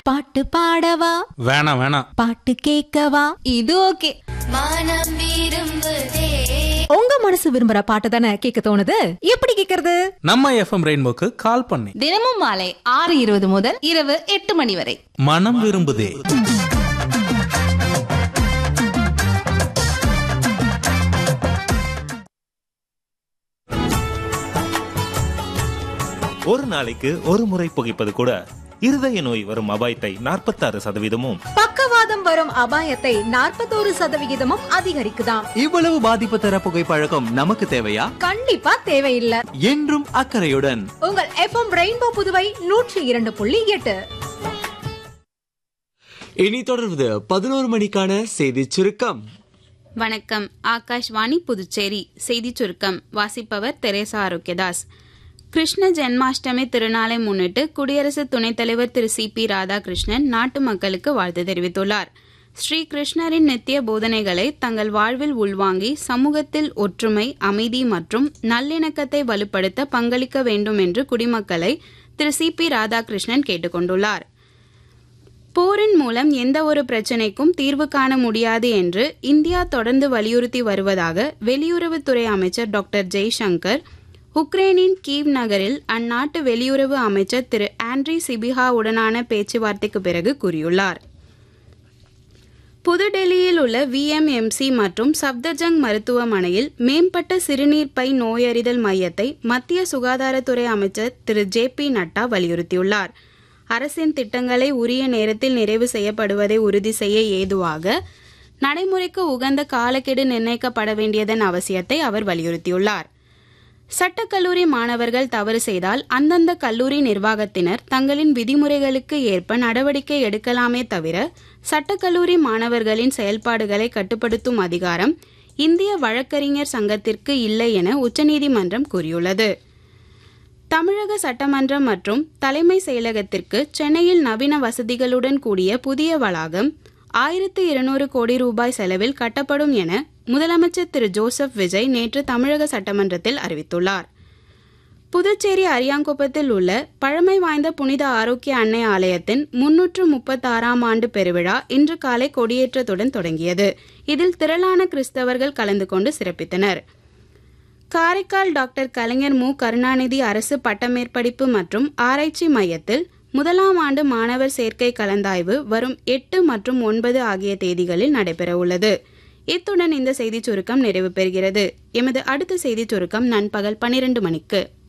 பாட்டு பாடவா வேணாம் வேணாம் பாட்டு கேட்கவா இது ஓகே மனம் விரும்புதே உங்க மனசு விரும்புற பாட்டு தானே கேட்க தோணுது எப்படி கேக்குறது நம்ம எஃப்எம் ரெயின்போக்கு கால் பண்ணி தினமும் மாலை ஆறு இருபது முதல் இரவு எட்டு மணி வரை மனம் விரும்புதே ஒரு நாளைக்கு ஒரு முறை புகைப்பது கூட இருதய நோய் வரும் அபாயத்தை நாற்பத்தாறு சதவீதமும் பக்கவாதம் வரும் அபாயத்தை நாற்பத்தோரு சதவிகிதமும் அதிகரிக்குதாம் இவ்வளவு பாதிப்பு தர புகைப்பழக்கம் நமக்கு தேவையா கண்டிப்பா தேவையில்ல என்றும் அக்கறையுடன் உங்கள் எஃப்எம் ரெயின்போ புதுவை நூற்றி இரண்டு புள்ளி எட்டு இனி தொடர்வது பதினோரு மணிக்கான செய்தி சுருக்கம் வணக்கம் ஆகாஷ்வாணி புதுச்சேரி செய்திச் சுருக்கம் வாசிப்பவர் தெரேசா ஆரோக்கியதாஸ் கிருஷ்ண ஜென்மாஷ்டமி திருநாளை முன்னிட்டு குடியரசு துணைத் தலைவர் திரு சி பி ராதாகிருஷ்ணன் நாட்டு மக்களுக்கு வாழ்த்து தெரிவித்துள்ளார் ஸ்ரீ கிருஷ்ணரின் நித்திய போதனைகளை தங்கள் வாழ்வில் உள்வாங்கி சமூகத்தில் ஒற்றுமை அமைதி மற்றும் நல்லிணக்கத்தை வலுப்படுத்த பங்களிக்க வேண்டும் என்று குடிமக்களை திரு சி பி ராதாகிருஷ்ணன் கேட்டுக்கொண்டுள்ளார் போரின் மூலம் எந்த ஒரு பிரச்சினைக்கும் தீர்வு காண முடியாது என்று இந்தியா தொடர்ந்து வலியுறுத்தி வருவதாக வெளியுறவுத்துறை அமைச்சர் டாக்டர் ஜெய்சங்கர் உக்ரைனின் கீவ் நகரில் அந்நாட்டு வெளியுறவு அமைச்சர் திரு ஆண்ட்ரி சிபிஹாவுடனான பேச்சுவார்த்தைக்கு பிறகு கூறியுள்ளார் புதுடெல்லியில் உள்ள விஎம்எம்சி மற்றும் சப்தஜங் மருத்துவமனையில் மேம்பட்ட சிறுநீர் பை நோயறிதல் மையத்தை மத்திய சுகாதாரத்துறை அமைச்சர் திரு ஜே பி நட்டா வலியுறுத்தியுள்ளார் அரசின் திட்டங்களை உரிய நேரத்தில் நிறைவு செய்யப்படுவதை உறுதி செய்ய ஏதுவாக நடைமுறைக்கு உகந்த காலக்கெடு நிர்ணயிக்கப்பட வேண்டியதன் அவசியத்தை அவர் வலியுறுத்தியுள்ளார் சட்டக்கல்லூரி மாணவர்கள் தவறு செய்தால் அந்தந்த கல்லூரி நிர்வாகத்தினர் தங்களின் விதிமுறைகளுக்கு ஏற்ப நடவடிக்கை எடுக்கலாமே தவிர சட்டக்கல்லூரி மாணவர்களின் செயல்பாடுகளை கட்டுப்படுத்தும் அதிகாரம் இந்திய வழக்கறிஞர் சங்கத்திற்கு இல்லை என உச்சநீதிமன்றம் கூறியுள்ளது தமிழக சட்டமன்றம் மற்றும் தலைமை செயலகத்திற்கு சென்னையில் நவீன வசதிகளுடன் கூடிய புதிய வளாகம் ஆயிரத்து இருநூறு கோடி ரூபாய் செலவில் கட்டப்படும் என முதலமைச்சர் திரு ஜோசப் விஜய் நேற்று தமிழக சட்டமன்றத்தில் அறிவித்துள்ளார் புதுச்சேரி அரியாங்குப்பத்தில் உள்ள பழமை வாய்ந்த புனித ஆரோக்கிய அன்னை ஆலயத்தின் முன்னூற்று முப்பத்தாறாம் ஆண்டு பெருவிழா இன்று காலை கொடியேற்றத்துடன் தொடங்கியது இதில் திரளான கிறிஸ்தவர்கள் கலந்து கொண்டு சிறப்பித்தனர் காரைக்கால் டாக்டர் கலைஞர் மு கருணாநிதி அரசு பட்டமேற்படிப்பு மற்றும் ஆராய்ச்சி மையத்தில் முதலாம் ஆண்டு மாணவர் சேர்க்கை கலந்தாய்வு வரும் எட்டு மற்றும் ஒன்பது ஆகிய தேதிகளில் நடைபெறவுள்ளது இத்துடன் இந்த செய்திச் சுருக்கம் நிறைவு பெறுகிறது எமது அடுத்த செய்திச் சுருக்கம் நண்பகல் பனிரெண்டு மணிக்கு